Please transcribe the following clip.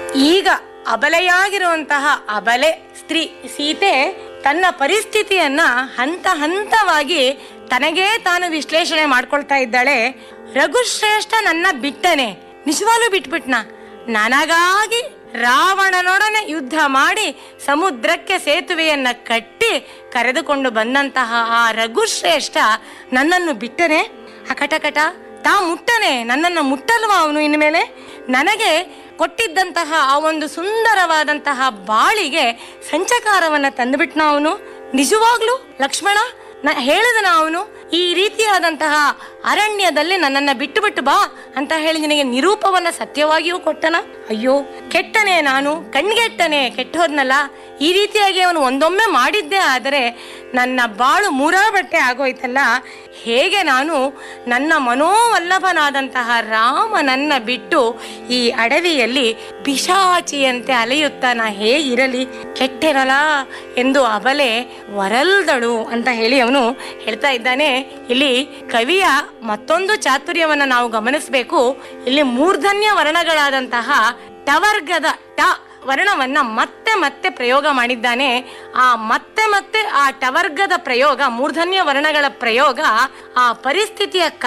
ಈಗ ಅಬಲೆಯಾಗಿರುವಂತಹ ಅಬಲೆ ಸ್ತ್ರೀ ಸೀತೆ ತನ್ನ ಪರಿಸ್ಥಿತಿಯನ್ನ ಹಂತ ಹಂತವಾಗಿ ತನಗೇ ತಾನು ವಿಶ್ಲೇಷಣೆ ಮಾಡ್ಕೊಳ್ತಾ ಇದ್ದಾಳೆ ರಘುಶ್ರೇಷ್ಠ ನನ್ನ ಬಿಟ್ಟನೆ ನಿಜವಾಗ್ಲೂ ಬಿಟ್ಬಿಟ್ನ ನನಗಾಗಿ ರಾವಣನೊಡನೆ ಯುದ್ಧ ಮಾಡಿ ಸಮುದ್ರಕ್ಕೆ ಸೇತುವೆಯನ್ನ ಕಟ್ಟಿ ಕರೆದುಕೊಂಡು ಬಂದಂತಹ ಆ ರಘುಶ್ರೇಷ್ಠ ನನ್ನನ್ನು ಬಿಟ್ಟನೆ ಅಕಟಕಟ ತಾ ಮುಟ್ಟನೆ ನನ್ನನ್ನು ಮುಟ್ಟಲ್ವಾ ಅವನು ಇನ್ಮೇಲೆ ನನಗೆ ಕೊಟ್ಟಿದ್ದಂತಹ ಆ ಒಂದು ಸುಂದರವಾದಂತಹ ಬಾಳಿಗೆ ಸಂಚಕಾರವನ್ನ ತಂದುಬಿಟ್ನ ಅವನು ನಿಜವಾಗ್ಲೂ ಲಕ್ಷ್ಮಣ ನ ಹೇಳಿದನ ಅವನು ಈ ರೀತಿಯಾದಂತಹ ಅರಣ್ಯದಲ್ಲಿ ನನ್ನನ್ನ ಬಿಟ್ಟು ಬಿಟ್ಟು ಬಾ ಅಂತ ಹೇಳಿ ನಿನಗೆ ನಿರೂಪವನ್ನ ಸತ್ಯವಾಗಿಯೂ ಕೊಟ್ಟನ ಅಯ್ಯೋ ಕೆಟ್ಟನೆ ನಾನು ಕಣ್ಗೆಟ್ಟನೆ ಕೆಟ್ಟೋದ್ನಲ್ಲ ಈ ರೀತಿಯಾಗಿ ಅವನು ಒಂದೊಮ್ಮೆ ಮಾಡಿದ್ದೇ ಆದರೆ ನನ್ನ ಬಾಳು ಮೂರಾ ಬಟ್ಟೆ ಆಗೋಯ್ತಲ್ಲ ಹೇಗೆ ನಾನು ನನ್ನ ಮನೋವಲ್ಲಭನಾದಂತಹ ರಾಮನನ್ನ ಬಿಟ್ಟು ಈ ಅಡವಿಯಲ್ಲಿ ಪಿಶಾಚಿಯಂತೆ ಅಲೆಯುತ್ತಾ ನಾ ಹೇಗಿರಲಿ ಕೆಟ್ಟಿರಲ ಎಂದು ಅಬಲೆ ವರಲ್ದಳು ಅಂತ ಹೇಳಿ ಅವನು ಹೇಳ್ತಾ ಇದ್ದಾನೆ ಇಲ್ಲಿ ಕವಿಯ ಮತ್ತೊಂದು ಚಾತುರ್ಯವನ್ನ ನಾವು ಗಮನಿಸಬೇಕು ಇಲ್ಲಿ ಮೂರ್ಧನ್ಯ ವರ್ಣಗಳಾದಂತಹ ಟವರ್ಗದ ಟ ವರ್ಣವನ್ನ ಮತ್ತೆ ಮತ್ತೆ ಪ್ರಯೋಗ ಮಾಡಿದ್ದಾನೆ ಆ ಮತ್ತೆ ಮತ್ತೆ ಆ ಟವರ್ಗದ ಪ್ರಯೋಗ ಮೂರ್ಧನ್ಯ ವರ್ಣಗಳ ಪ್ರಯೋಗ ಆ ಪರಿಸ್ಥಿತಿಯ